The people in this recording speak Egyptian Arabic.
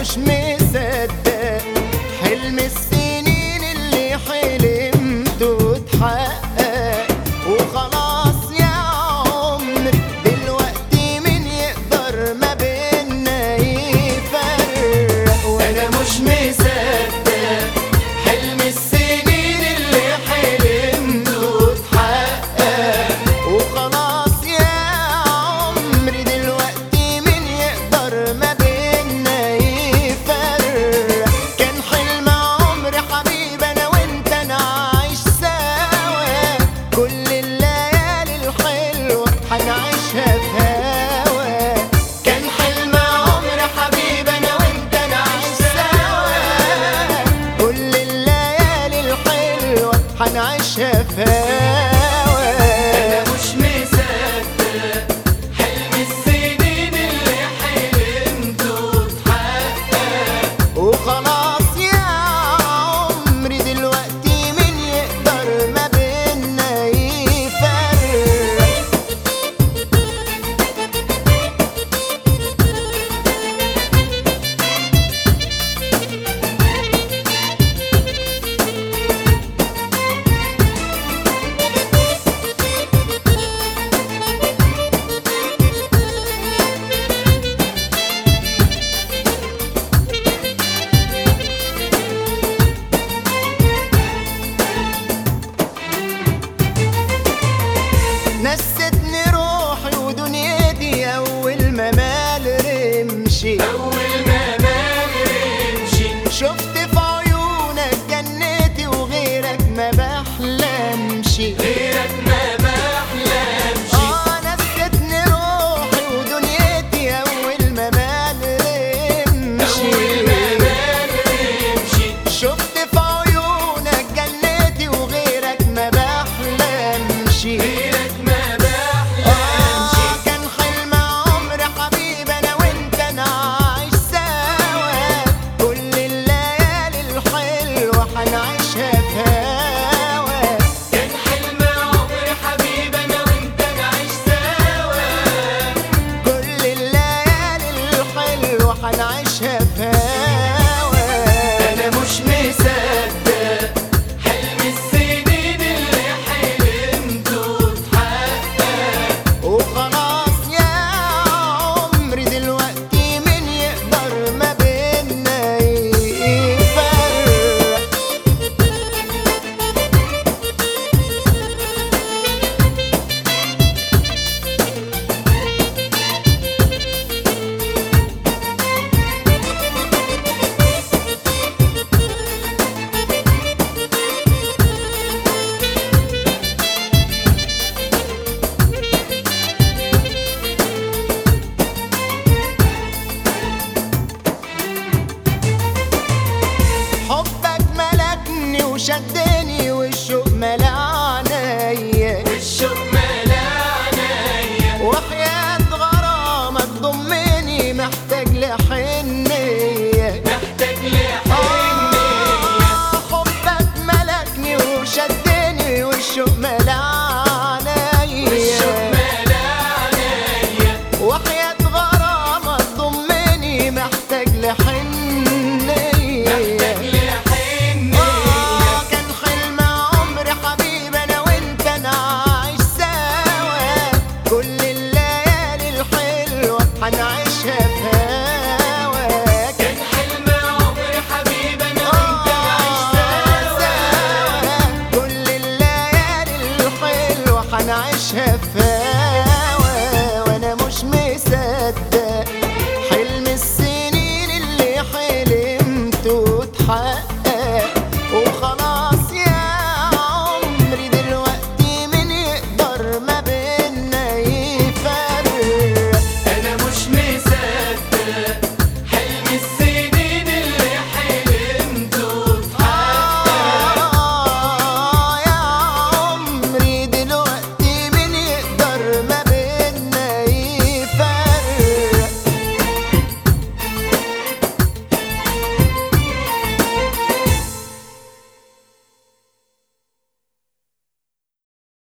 مش مصدق حلم السنين اللي حلمته اتحقق وخلاص يا عمري دلوقتي مين يقدر ما بينا يفرق وانا مش مصدق حلم السنين اللي حلمته اتحقق وخلاص يا عمري دلوقتي مين يقدر ما بينا يفرق كان حلم عمري حبيبي انا وانت نعيش سوا كل الليالي الحلوه هنعيشها في هوا كان حلم عمري حبيبي انا وانت نعيش سوا كل الليالي الحلوه هنعيشها في هوا أنا مش مصدق حلم السنين اللي حلمته اتحقق وخلاص يا عمري دلوقتي مين يقدر ما بينا يفرق نستني روحي ودنيتي اول ما مال رمشي أول ما نمشي شفت في عيونك جنتي وغيرك ما بحلمش غيرك ما بحلمش اه نستني روحي ودنيتي اول ما مال رمشي أول ما نمشي شفت في عيونك جنتي وغيرك ما بحلمش غيرك ما بحلمش آه كان حلم عمري حبيبي انا وانت نعيش سوا كل الليالي الحلوه هنعيشها في هوا كان حلم عمري حبيبي أنا وأنت نعيش سوا كل الليالي الحلوه هنعيشها في هوا أنا مش مصدق حلم السنين اللي حلمته اتحقق وخلاص يا عمري دلوقتي مين يقدر ما بينا يفرق حبك ملكني وشدني والشوق ملا عينيا والشوق ملا عينيا وحياة غرامك ضمني محتاج لحنية محتاج لحنية آه حبك ملكني وشدني والشوق ملا والشوق عينيا ملا عينيا وحياة غرامك ضمني محتاج لحنية محتاج لحنية آه كان حلم عمري حبيبي انا وانت نعيش سوا كل الليالي الحلوه هنعيشها في هوا كان حلم عمري حبيبي أنا وأنت نعيش سوا كل الليالي الحلوه هنعيشها في